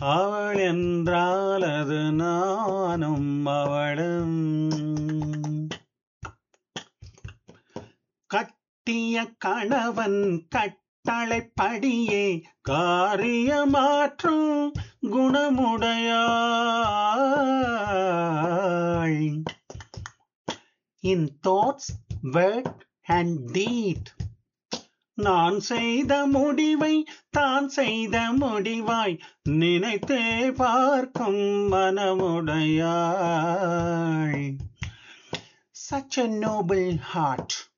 அவள் என்றால் அது நானும் அவளும் கட்டிய கணவன் கட்டளைப்படியே காரியமாற்றும் குணமுடையாள் in thoughts word and deed நான் செய்த முடிவை தான் செய்த முடிவாய் நினைத்தே பார்க்கும் மனமுடையாள் such a noble heart